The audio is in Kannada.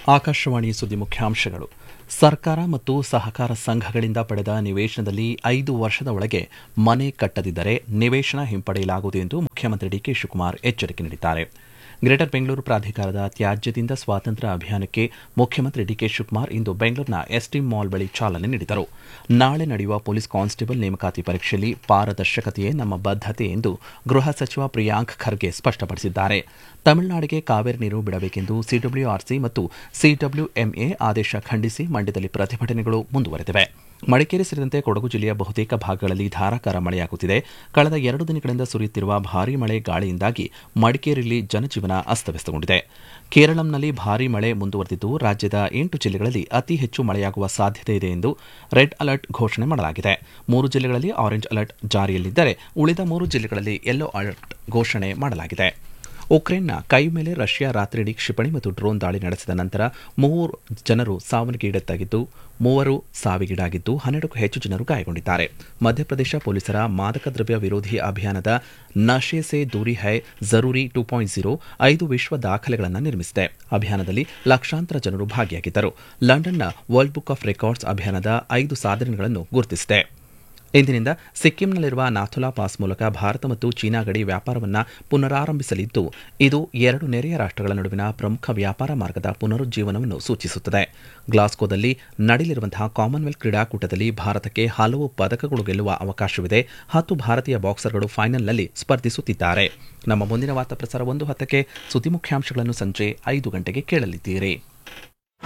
ಆಕಾಶವಾಣಿ ಸುದ್ದಿ ಮುಖ್ಯಾಂಶಗಳು ಸರ್ಕಾರ ಮತ್ತು ಸಹಕಾರ ಸಂಘಗಳಿಂದ ಪಡೆದ ನಿವೇಶನದಲ್ಲಿ ಐದು ವರ್ಷದ ಒಳಗೆ ಮನೆ ಕಟ್ಟದಿದ್ದರೆ ನಿವೇಶನ ಹಿಂಪಡೆಯಲಾಗುವುದು ಎಂದು ಮುಖ್ಯಮಂತ್ರಿ ಡಿಕೆ ಶಿವಕುಮಾರ್ ಎಚ್ಚರಿಕೆ ನೀಡಿದ್ದಾರೆ ಗ್ರೇಟರ್ ಬೆಂಗಳೂರು ಪ್ರಾಧಿಕಾರದ ತ್ಯಾಜ್ಯದಿಂದ ಸ್ವಾತಂತ್ರ್ಯ ಅಭಿಯಾನಕ್ಕೆ ಮುಖ್ಯಮಂತ್ರಿ ಡಿಕೆ ಶಿವಕುಮಾರ್ ಇಂದು ಬೆಂಗಳೂರಿನ ಎಸ್ಟಿ ಮಾಲ್ ಬಳಿ ಚಾಲನೆ ನೀಡಿದರು ನಾಳೆ ನಡೆಯುವ ಪೊಲೀಸ್ ಕಾನ್ಸ್ಟೇಬಲ್ ನೇಮಕಾತಿ ಪರೀಕ್ಷೆಯಲ್ಲಿ ಪಾರದರ್ಶಕತೆಯೇ ನಮ್ಮ ಬದ್ಧತೆ ಎಂದು ಗೃಹ ಸಚಿವ ಪ್ರಿಯಾಂಕ್ ಖರ್ಗೆ ಸ್ಪಷ್ಟಪಡಿಸಿದ್ದಾರೆ ತಮಿಳುನಾಡಿಗೆ ಕಾವೇರಿ ನೀರು ಬಿಡಬೇಕೆಂದು ಸಿಡಬ್ಲ್ಯೂಆರ್ಸಿ ಮತ್ತು ಸಿಡಬ್ಲ್ಯೂಎಂಎ ಆದೇಶ ಖಂಡಿಸಿ ಮಂಡ್ಯದಲ್ಲಿ ಪ್ರತಿಭಟನೆಗಳು ಮುಂದುವರೆದಿವೆ ಮಡಿಕೇರಿ ಸೇರಿದಂತೆ ಕೊಡಗು ಜಿಲ್ಲೆಯ ಬಹುತೇಕ ಭಾಗಗಳಲ್ಲಿ ಧಾರಾಕಾರ ಮಳೆಯಾಗುತ್ತಿದೆ ಕಳೆದ ಎರಡು ದಿನಗಳಿಂದ ಸುರಿಯುತ್ತಿರುವ ಭಾರೀ ಮಳೆ ಗಾಳಿಯಿಂದಾಗಿ ಮಡಿಕೇರಿಯಲ್ಲಿ ಜನಜೀವನ ಅಸ್ತವ್ಯಸ್ತಗೊಂಡಿದೆ ಕೇರಳಂನಲ್ಲಿ ಭಾರೀ ಮಳೆ ಮುಂದುವರೆದಿದ್ದು ರಾಜ್ಯದ ಎಂಟು ಜಿಲ್ಲೆಗಳಲ್ಲಿ ಅತಿ ಹೆಚ್ಚು ಮಳೆಯಾಗುವ ಸಾಧ್ಯತೆ ಇದೆ ಎಂದು ರೆಡ್ ಅಲರ್ಟ್ ಘೋಷಣೆ ಮಾಡಲಾಗಿದೆ ಮೂರು ಜಿಲ್ಲೆಗಳಲ್ಲಿ ಆರೆಂಜ್ ಅಲರ್ಟ್ ಜಾರಿಯಲ್ಲಿದ್ದರೆ ಉಳಿದ ಮೂರು ಜಿಲ್ಲೆಗಳಲ್ಲಿ ಯೆಲ್ಲೋ ಅಲರ್ಟ್ ಘೋಷಣೆ ಮಾಡಲಾಗಿದೆ ಉಕ್ರೇನ್ನ ಕೈ ಮೇಲೆ ರಷ್ಯಾ ರಾತ್ರಿಯಿಡೀ ಕ್ಷಿಪಣಿ ಮತ್ತು ಡ್ರೋನ್ ದಾಳಿ ನಡೆಸಿದ ನಂತರ ಮೂವರು ಜನರು ಸಾವನ್ನೀಡಾಗಿದ್ದು ಮೂವರು ಸಾವಿಗೀಡಾಗಿದ್ದು ಹನ್ನೆರಡಕ್ಕೂ ಹೆಚ್ಚು ಜನರು ಗಾಯಗೊಂಡಿದ್ದಾರೆ ಮಧ್ಯಪ್ರದೇಶ ಪೊಲೀಸರ ಮಾದಕ ದ್ರವ್ಯ ವಿರೋಧಿ ಅಭಿಯಾನದ ನಶೆ ಸೆ ದೂರಿ ಹೈ ಜರೂರಿ ಟೂ ಪಾಯಿಂಟ್ ಜೀರೋ ಐದು ವಿಶ್ವ ದಾಖಲೆಗಳನ್ನು ನಿರ್ಮಿಸಿದೆ ಅಭಿಯಾನದಲ್ಲಿ ಲಕ್ಷಾಂತರ ಜನರು ಭಾಗಿಯಾಗಿದ್ದರು ಲಂಡನ್ನ ವರ್ಲ್ಡ್ ಬುಕ್ ಆಫ್ ರೆಕಾರ್ಡ್ಸ್ ಅಭಿಯಾನದ ಐದು ಸಾಧನೆಗಳನ್ನು ಗುರುತಿಸಿದೆ ಇಂದಿನಿಂದ ಸಿಕ್ಕಿಂನಲ್ಲಿರುವ ನಾಥುಲಾ ಪಾಸ್ ಮೂಲಕ ಭಾರತ ಮತ್ತು ಚೀನಾ ಗಡಿ ವ್ಯಾಪಾರವನ್ನು ಪುನರಾರಂಭಿಸಲಿದ್ದು ಇದು ಎರಡು ನೆರೆಯ ರಾಷ್ಟ್ರಗಳ ನಡುವಿನ ಪ್ರಮುಖ ವ್ಯಾಪಾರ ಮಾರ್ಗದ ಪುನರುಜ್ಜೀವನವನ್ನು ಸೂಚಿಸುತ್ತದೆ ಗ್ಲಾಸ್ಗೋದಲ್ಲಿ ನಡೆಯಲಿರುವಂತಹ ಕಾಮನ್ವೆಲ್ತ್ ಕ್ರೀಡಾಕೂಟದಲ್ಲಿ ಭಾರತಕ್ಕೆ ಹಲವು ಪದಕಗಳು ಗೆಲ್ಲುವ ಅವಕಾಶವಿದೆ ಹತ್ತು ಭಾರತೀಯ ಬಾಕ್ಸರ್ಗಳು ಫೈನಲ್ನಲ್ಲಿ ಸ್ಪರ್ಧಿಸುತ್ತಿದ್ದಾರೆ ನಮ್ಮ ಮುಂದಿನ ವಾರ್ತಾ ಪ್ರಸಾರ ಒಂದು ಹತ್ತಕ್ಕೆ ಸುದ್ದಿ ಮುಖ್ಯಾಂಶಗಳನ್ನು ಸಂಜೆ ಐದು ಗಂಟೆಗೆ ಕೇಳಲಿದ್ದೀರಿ